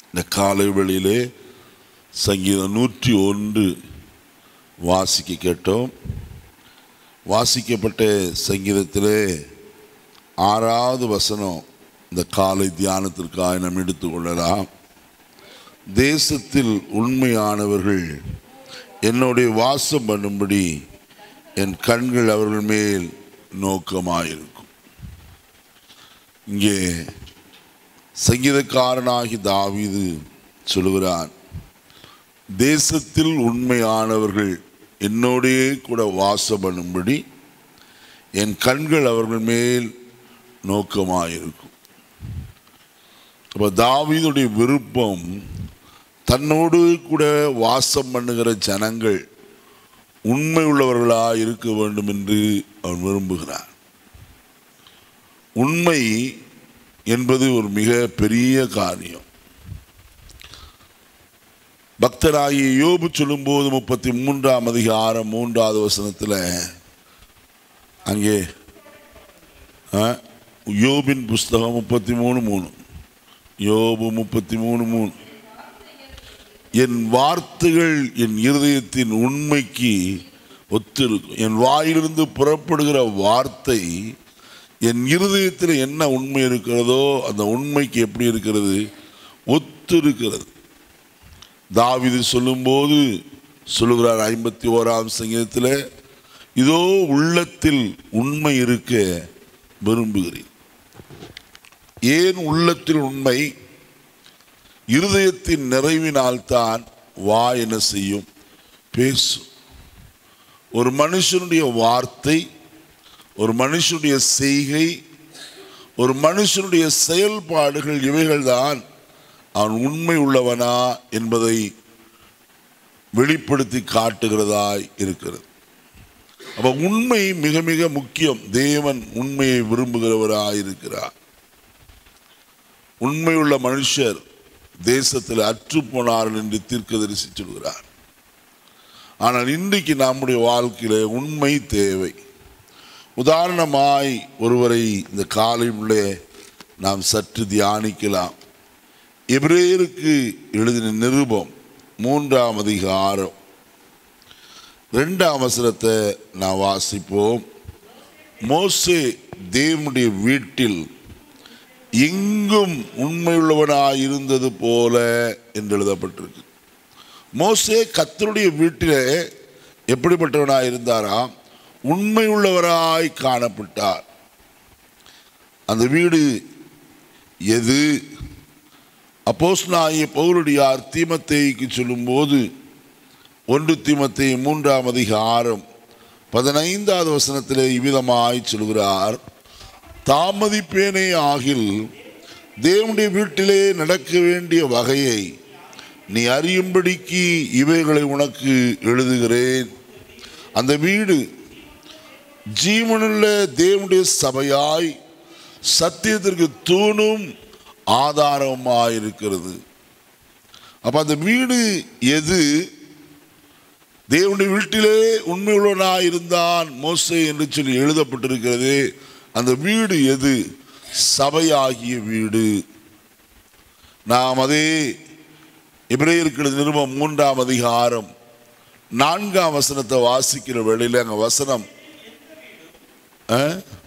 இந்த காலை வேளையிலே சங்கீதம் நூற்றி ஒன்று வாசிக்க கேட்டோம் வாசிக்கப்பட்ட சங்கீதத்திலே ஆறாவது வசனம் இந்த காலை தியானத்திற்காக நாம் எடுத்துக்கொள்ளலாம் தேசத்தில் உண்மையானவர்கள் என்னுடைய வாசம் பண்ணும்படி என் கண்கள் அவர்கள் மேல் நோக்கமாயிருக்கும் இங்கே சங்கீதக்காரனாகி தாவீது சொல்லுகிறான் தேசத்தில் உண்மையானவர்கள் என்னோடே கூட வாசம் பண்ணும்படி என் கண்கள் அவர்கள் மேல் நோக்கமாயிருக்கும் அப்போ தாவீதுடைய விருப்பம் தன்னோடு கூட வாசம் பண்ணுகிற ஜனங்கள் உண்மை உள்ளவர்களாக இருக்க வேண்டும் என்று அவன் விரும்புகிறான் உண்மை என்பது ஒரு மிக பெரிய காரியம் பக்தராகிய யோபு சொல்லும்போது முப்பத்தி மூன்றாம் அதிகாரம் மூன்றாவது வசனத்தில் அங்கே ஆ, யோபின் புஸ்தகம் முப்பத்தி மூணு மூணு யோபு முப்பத்தி மூணு மூணு என் வார்த்தைகள் என் இருதயத்தின் உண்மைக்கு ஒத்திருக்கும் என் வாயிலிருந்து புறப்படுகிற வார்த்தை என் இருதயத்தில் என்ன உண்மை இருக்கிறதோ அந்த உண்மைக்கு எப்படி இருக்கிறது ஒத்திருக்கிறது தாவிது சொல்லும்போது சொல்லுகிறார் ஐம்பத்தி ஓராம் சங்கீதத்தில் இதோ உள்ளத்தில் உண்மை இருக்க விரும்புகிறேன் ஏன் உள்ளத்தில் உண்மை இருதயத்தின் நிறைவினால்தான் வா என்ன செய்யும் பேசும் ஒரு மனுஷனுடைய வார்த்தை ஒரு மனுஷனுடைய செய்கை ஒரு மனுஷனுடைய செயல்பாடுகள் இவைகள்தான் அவன் உண்மை உள்ளவனா என்பதை வெளிப்படுத்தி காட்டுகிறதாய் இருக்கிறது அப்ப உண்மை மிக மிக முக்கியம் தேவன் உண்மையை விரும்புகிறவராய் இருக்கிறார் உண்மையுள்ள மனுஷர் தேசத்தில் அற்று போனார்கள் என்று தீர்க்கதரிசி சொல்கிறார் ஆனால் இன்றைக்கு நம்முடைய வாழ்க்கையில உண்மை தேவை உதாரணமாய் ஒருவரை இந்த காலையிலே நாம் சற்று தியானிக்கலாம் எபிரேயருக்கு எழுதின நிருபம் மூன்றாம் அதிகாரம் ரெண்டாம் அவசரத்தை நான் வாசிப்போம் மோசே தேவனுடைய வீட்டில் எங்கும் உண்மையுள்ளவனாய் இருந்தது போல என்று எழுதப்பட்டிருக்கு மோசே கத்தருடைய வீட்டிலே எப்படிப்பட்டவனாய் இருந்தாராம் உண்மையுள்ளவராய் காணப்பட்டார் அந்த வீடு எது அப்போஸ்தலனாகிய பவுலடியார் தீமத்தேய்க்கு சொல்லும்போது ஒன்று தீமத்தை மூன்றாம் அதிகாரம் பதினைந்தாவது வசனத்திலே இவ்விதமாய் சொல்கிறார் தாமதிப்பேனே ஆகில் தேவனுடைய வீட்டிலே நடக்க வேண்டிய வகையை நீ அறியும்படிக்கு இவைகளை உனக்கு எழுதுகிறேன் அந்த வீடு ஜீவனுள்ள தேவனுடைய சபையாய் சத்தியத்திற்கு தூணும் ஆதாரமாயிருக்கிறது அப்ப அந்த வீடு எது தேவனுடைய வீட்டிலே உண்மையுள்ளவனாய் இருந்தான் மோசே என்று சொல்லி எழுதப்பட்டிருக்கிறது அந்த வீடு எது சபையாகிய வீடு நாம் அதே எபிரேயருக்கு நிருபம் மூன்றாம் அதிகாரம் நான்காம் வசனத்தை வாசிக்கிற வேளையில் அங்க வசனம் ஆ?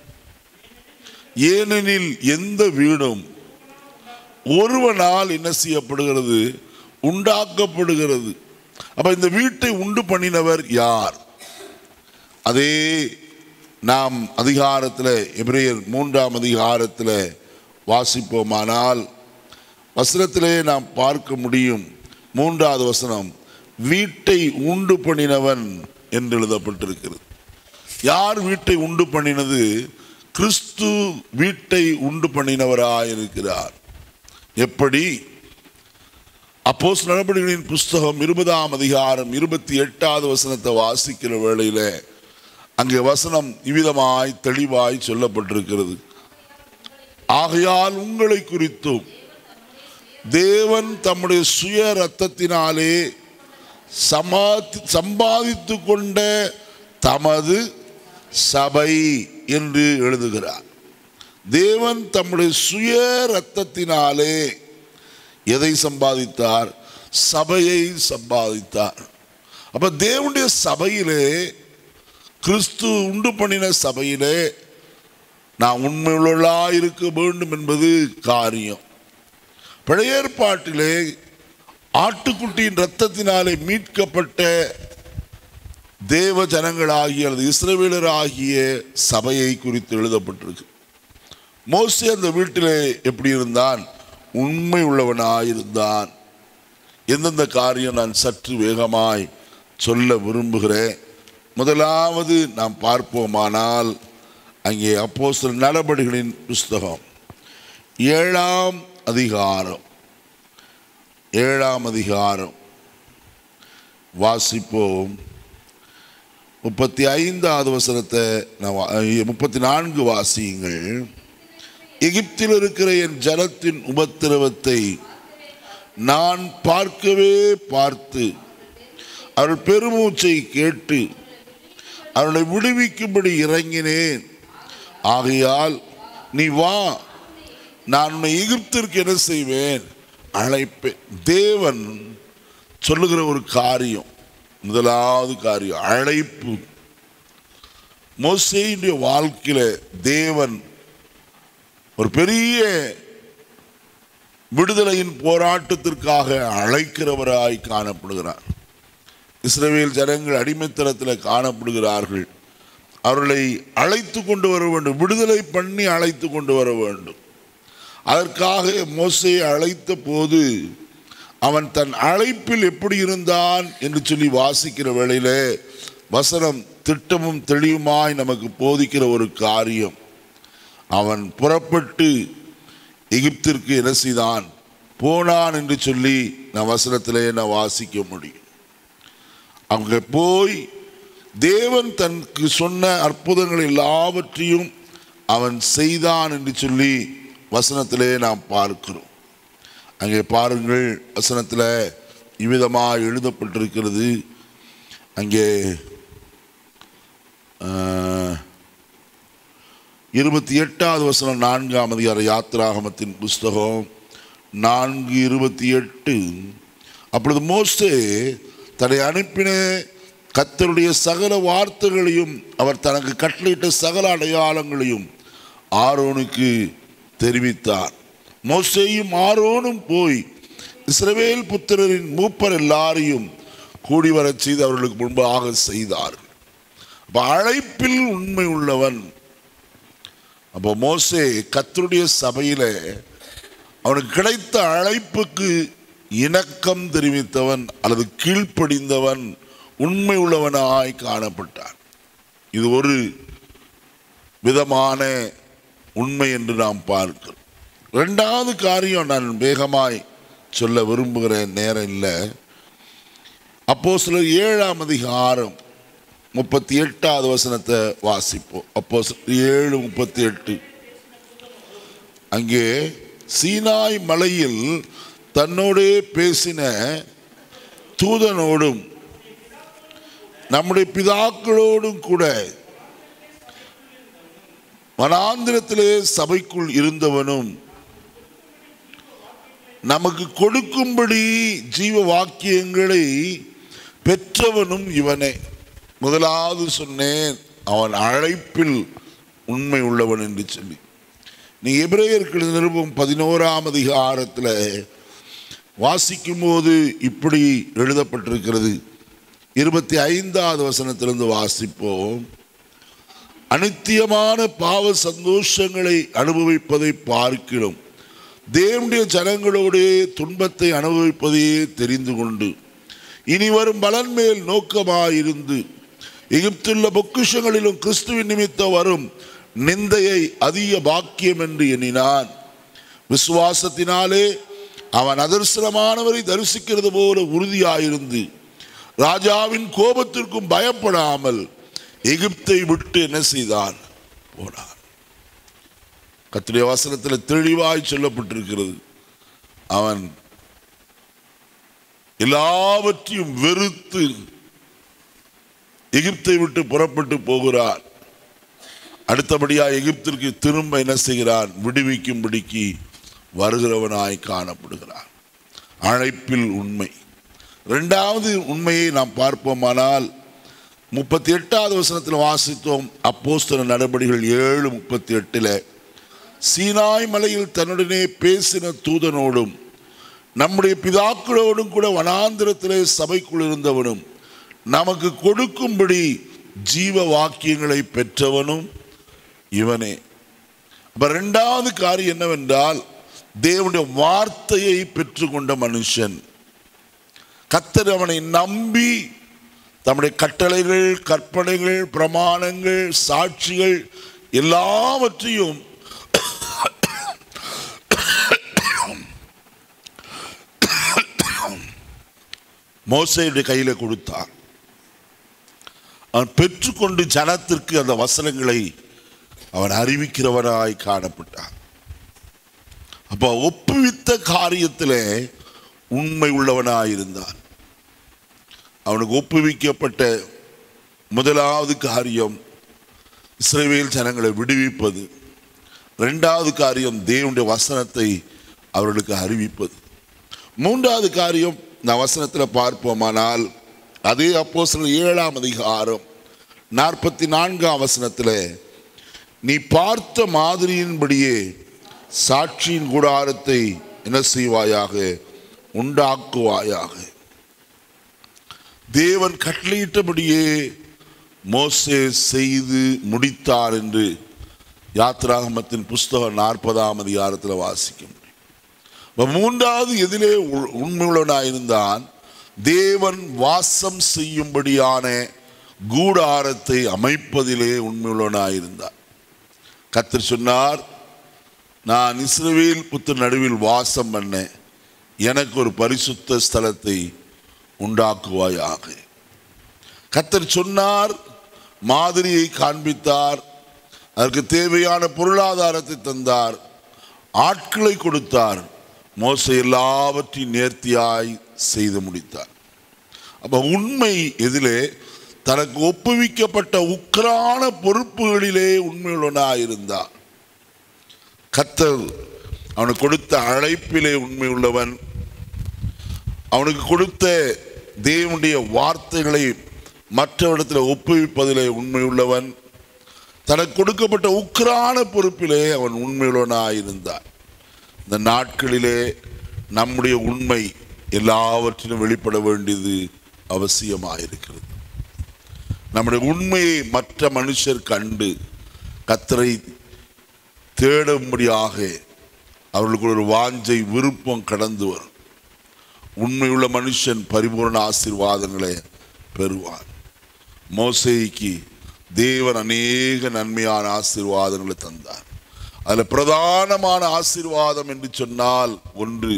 ஏனெனில் எந்த வீடும் ஒருவனால் என்ன செய்யப்படுகிறது உண்டாக்கப்படுகிறது அப்ப இந்த வீட்டை உண்டு பண்ணினவர் யார் அதே நாம் அதிகாரத்தில் எபிரேயர் மூன்றாம் அதிகாரத்தில் வாசிப்போமானால் வசனத்திலே நாம் பார்க்க முடியும் மூன்றாவது வசனம் வீட்டை உண்டு பண்ணினவன் என்று எழுதப்பட்டிருக்கிறது யார் வீட்டை உண்டு பண்ணினது கிறிஸ்து வீட்டை உண்டு பண்ணினவராயிருக்கிறார் எப்படி அப்போஸ் நடவடிக்கைகளின் புஸ்தகம் இருபதாம் அதிகாரம் இருபத்தி எட்டாவது வசனத்தை வாசிக்கிற வேளையில அங்கே வசனம் இவ்விதமாய் தெளிவாய் சொல்லப்பட்டிருக்கிறது ஆகையால் உங்களை குறித்தும் தேவன் தம்முடைய சுய ரத்தத்தினாலே சமாதி சம்பாதித்து கொண்ட தமது சபை என்று எழுதுகிறார் தேவன் தம்முடைய சுய ரத்தத்தினாலே எதை சம்பாதித்தார் சபையை சம்பாதித்தார் அப்ப தேவனுடைய சபையிலே கிறிஸ்து உண்டு பண்ணின சபையிலே நான் உண்மையுள்ளா இருக்க வேண்டும் என்பது காரியம் பழைய ஏற்பாட்டிலே ஆட்டுக்குட்டியின் இரத்தத்தினாலே மீட்கப்பட்ட தேவ ஜனங்களாகிய அல்லது இஸ்ரவேலர் ஆகிய சபையை குறித்து எழுதப்பட்டிருக்கு மோசே அந்த வீட்டிலே எப்படி இருந்தான் உண்மை உள்ளவனாயிருந்தான் எந்தெந்த காரியம் நான் சற்று வேகமாய் சொல்ல விரும்புகிறேன் முதலாவது நாம் பார்ப்போமானால் அங்கே அப்போஸ்தலர் நடபடிகளின் புஸ்தகம் ஏழாம் அதிகாரம் ஏழாம் அதிகாரம் வாசிப்போம் முப்பத்தி ஐந்தாவது வசனத்தை நான் வா- முப்பத்தி நான்கு வாசியுங்கள் எகிப்தில் இருக்கிற என் ஜனத்தின் உபத்திரவத்தை நான் பார்க்கவே பார்த்து அவர்கள் பெருமூச்சை கேட்டு அவர்களை விடுவிக்கும்படி இறங்கினேன் ஆகையால் நீ வா நான் உன்னை எகிப்திற்கு என்ன செய்வேன் அழைப்பேன் தேவன் சொல்லுகிற ஒரு காரியம் முதலாவது காரியம் அழைப்பு மோசேயுடைய வாழ்க்கையில தேவன் ஒரு பெரிய விடுதலையின் போராட்டத்திற்காக அழைக்கிறவராய் காணப்படுகிறார் இஸ்ரவேல் ஜனங்கள் அடிமைத்தனத்தில் காணப்படுகிறார்கள் அவர்களை அழைத்து கொண்டு வர வேண்டும் விடுதலை பண்ணி அழைத்து கொண்டு வர வேண்டும் அதற்காக மோசையை அழைத்த போது அவன் தன் அழைப்பில் எப்படி இருந்தான் என்று சொல்லி வாசிக்கிற வேளையிலே வசனம் திட்டமும் தெளிவுமாய் நமக்கு போதிக்கிற ஒரு காரியம் அவன் புறப்பட்டு எகிப்திற்கு என்ன செய்தான் போனான் என்று சொல்லி நான் வசனத்திலே நான் வாசிக்க முடியும் அங்கே போய் தேவன் தனக்கு சொன்ன அற்புதங்கள் எல்லாவற்றையும் அவன் செய்தான் என்று சொல்லி வசனத்திலே நாம் பார்க்கிறோம் அங்கே பாருங்கள் வசனத்தில் இவ்விதமாக எழுதப்பட்டிருக்கிறது அங்கே ஆஹ், இருபத்தி எட்டாவது வசனம் நான்காம் அதிகார யாத்திராகமத்தின் புஸ்தகம் நான்கு இருபத்தி எட்டு அப்பொழுது மோசே தன்னை அனுப்பின கர்த்தருடைய சகல வார்த்தைகளையும் அவர் தனக்கு கட்டளையிட்ட சகல அடையாளங்களையும் ஆரோனுக்கு தெரிவித்தார் மோசேயும் ஆரோனும் போய் இஸ்ரவேல் புத்திரரின் மூப்பர் எல்லாரையும் கூடி வரச் செய்து அவர்களுக்கு முன்பாக செய்தார்கள் அப்ப அழைப்பில் உண்மை உள்ளவன் அப்போ மோசே கர்த்தருடைய சபையில அவனுக்கு கிடைத்த அழைப்புக்கு இணக்கம் தெரிவித்தவன் அல்லது கீழ்ப்படிந்தவன் உண்மை உள்ளவனாய் காணப்பட்டான் இது ஒரு விதமான உண்மை என்று நாம் பார்க்கிறோம் ரெண்டாவது காரியம் நான் வேகமாய் சொல்ல விரும்புகிற நேரம் இல்லை அப்போ சில ஏழாம் அதிகாரம் முப்பத்தி எட்டாவது வசனத்தை வாசிப்போம் அப்போ ஏழு முப்பத்தி எட்டு அங்கே சீனாய் மலையில் தன்னோடே பேசின தூதனோடும் நம்முடைய பிதாக்களோடும் கூட வனாந்திரத்திலே சபைக்குள் இருந்தவனும் நமக்கு கொடுக்கும்படி ஜீவ வாக்கியங்களை பெற்றவனும் இவனே முதலாவது சொன்னேன் அவன் அழைப்பில் உண்மை உள்ளவன் என்று சொல்லி நீ எபிரேயர்கள் நிருபம் பதினோராம் அதிகாரத்தில் வாசிக்கும்போது இப்படி எழுதப்பட்டிருக்கிறது இருபத்தி ஐந்தாவது வசனத்திலிருந்து வாசிப்போம் அனித்தியமான பாவ சந்தோஷங்களை அனுபவிப்பதை பார்க்கிறோம் தேவனுடைய ஜனங்களோடே துன்பத்தை அனுபவிப்பதையே தெரிந்து கொண்டு இனி வரும் பலன் மேல் நோக்கமாயிருந்து எகிப்துள்ள பொக்கிஷங்களிலும் கிறிஸ்துவின் நிமித்தம் வரும் நிந்தையை அதிக பாக்கியம் என்று எண்ணினான் விசுவாசத்தினாலே அவன் அதர்சனமானவரை தரிசிக்கிறது போல உறுதியாயிருந்து ராஜாவின் கோபத்திற்கும் பயப்படாமல் எகிப்தை விட்டு என்ன செய்தான் போனான் கத்துடைய வசனத்தில் தெளிவாய் சொல்லப்பட்டிருக்கிறது அவன் எல்லாவற்றையும் வெறுத்து எகிப்தை விட்டு புறப்பட்டு போகிறான் அடுத்தபடியா எகிப்திற்கு திரும்ப என்ன செய்கிறான் விடுவிக்கும்படிக்கு வருகிறவனாய் காணப்படுகிறான் அழைப்பில் உண்மை ரெண்டாவது உண்மையை நாம் பார்ப்போமானால் முப்பத்தி எட்டாவது வசனத்தில் வாசித்தோம் அப்போஸ்தல நடபடிகள் ஏழு முப்பத்தி எட்டில் சீனாய் மலையில் தன்னுடனே பேசின தூதனோடும் நம்முடைய பிதாக்களோடும் கூட வனாந்திரத்திலே சபைக்குள் இருந்தவனும் நமக்கு கொடுக்கும்படி ஜீவ வாக்கியங்களை பெற்றவனும் இவனே அப்ப ரெண்டாவது காரியம் என்னவென்றால் தேவனுடைய வார்த்தையை பெற்றுக்கொண்ட மனுஷன் கத்தர் அவனை நம்பி தம்முடைய கட்டளைகள் கற்பனைகள் பிரமாணங்கள் சாட்சிகள் எல்லாவற்றையும் மோசையுடைய கையில கொடுத்தார் அவன் பெற்றுக்கொண்டு ஜனத்திற்கு அந்த வசனங்களை அவன் அறிவிக்கிறவனாய் காணப்பட்டான் அப்போ ஒப்புவித்த காரியத்திலே உண்மை உள்ளவனாய் இருந்தான் அவனுக்கு ஒப்புவிக்கப்பட்ட முதலாவது காரியம் இஸ்ரவேல் ஜனங்களை விடுவிப்பது ரெண்டாவது காரியம் தேவனுடைய வசனத்தை அவர்களுக்கு அறிவிப்பது மூன்றாவது காரியம் இந்த வசனத்தில் பார்ப்போமானால் அதே அப்போ ஏழாம் அதிகாரம் நாற்பத்தி நான்காம் வசனத்தில் நீ பார்த்த மாதிரியின்படியே சாட்சியின் கூடாரத்தை என்ன செய்வாயாக உண்டாக்குவாயாக தேவன் கட்டளையிட்டபடியே மோசே செய்து முடித்தார் என்று யாத்ராகமத்தின் புஸ்தகம் நாற்பதாம் அதிகாரத்தில் வாசிக்க முடியும் அப்ப மூன்றாவது எதிலே உ- உண்மையுள்ளவனாயிருந்தான் தேவன் வாசம் செய்யும்படியான கூடாரத்தை அமைப்பதிலே உண்மையுள்ளவனாயிருந்தார் கர்த்தர் சொன்னார் நான் இஸ்ரவேல் புத்தர் நடுவில் வாசம் பண்ண எனக்கு ஒரு பரிசுத்த ஸ்தலத்தை உண்டாக்குவாயாக கர்த்தர் சொன்னார் மாதிரியை காண்பித்தார் அதற்கு தேவையான பொருளாதாரத்தை தந்தார் ஆட்களை கொடுத்தார் மோச எல்லாவற்றையும் நேர்த்தியாய் செய்து முடித்தார் அப்ப உண்மை எதிலே தனக்கு ஒப்புவிக்கப்பட்ட உக்கரான பொறுப்புகளிலே உண்மையுள்ளவனாயிருந்தார் கத்தர் அவனுக்கு கொடுத்த அழைப்பிலே உண்மை உள்ளவன் அவனுக்கு கொடுத்த தேவனுடைய வார்த்தைகளை மற்றவரிடத்தில் ஒப்புவிப்பதிலே உண்மை உள்ளவன் தனக்கு கொடுக்கப்பட்ட உக்கரான பொறுப்பிலே அவன் உண்மையுள்ளவனாயிருந்தார் இந்த நாட்களிலே நம்முடைய உண்மை எல்லாவற்றிலும் வெளிப்பட வேண்டியது அவசியமாயிருக்கிறது நம்முடைய உண்மையை மற்ற மனுஷர் கண்டு கத்தரை தேடும்படியாக அவர்களுக்கு ஒரு வாஞ்சை விருப்பம் கடந்து வரும் உண்மையுள்ள மனுஷன் பரிபூர்ண ஆசீர்வாதங்களை பெறுவான் மோசேக்கு தேவன் அநேக நன்மையான ஆசீர்வாதங்களை தந்தார் அதில் பிரதானமான ஆசீர்வாதம் என்று சொன்னால் ஒன்று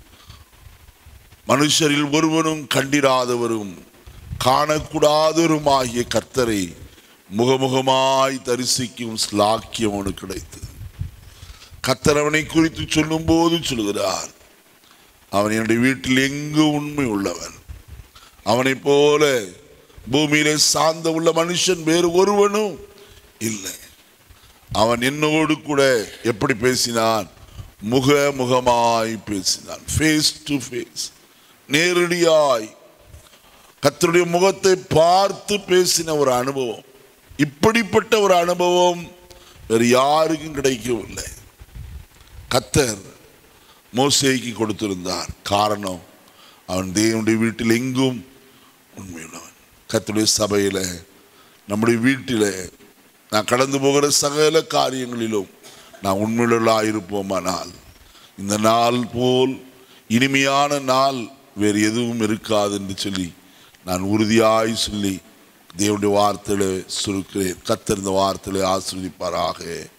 மனுஷரில் ஒருவனும் கண்டிராதவரும் காணக்கூடாதவருமாகிய கர்த்தரை முகமுகமாய் தரிசிக்கும் ஸ்லாக்கியம் அவனுக்கு கிடைத்தது கர்த்தர் அவனை குறித்து சொல்லும்போது சொல்கிறார் அவன் என்னுடைய வீட்டில் எங்கு உண்மை உள்ளவன் அவனைப் போல பூமியிலே சார்ந்த உள்ள மனுஷன் வேறு ஒருவனும் இல்லை அவன் என்னோடு கூட எப்படி பேசினான் முக முகமாய் பேசினான் ஃபேஸ் டு ஃபேஸ் நேரடியாய் கர்த்தருடைய முகத்தை பார்த்து பேசின ஒரு அனுபவம் இப்படிப்பட்ட ஒரு அனுபவம் வேறு யாருக்கும் கிடைக்கவில்லை கத்தர் மோசேக்கு கொடுத்திருந்தார் காரணம் அவன் தேவனுடைய வீட்டில் எங்கும் உண்மையுள்ளவன் கர்த்தருடைய சபையில் நம்முடைய வீட்டில் நான் கடந்து போகிற சகல காரியங்களிலும் நான் உண்மையுள்ளவர்களாக இருப்போமானால் இந்த நாள் போல் இனிமையான நாள் வேறு எதுவும் இருக்காது என்று சொல்லி நான் உறுதியாய் சொல்லி தேவனுடைய வார்த்தையில சுருக்கிறேன் கத்தர் இந்த வார்த்தையில ஆசிர்வதிப்பாராக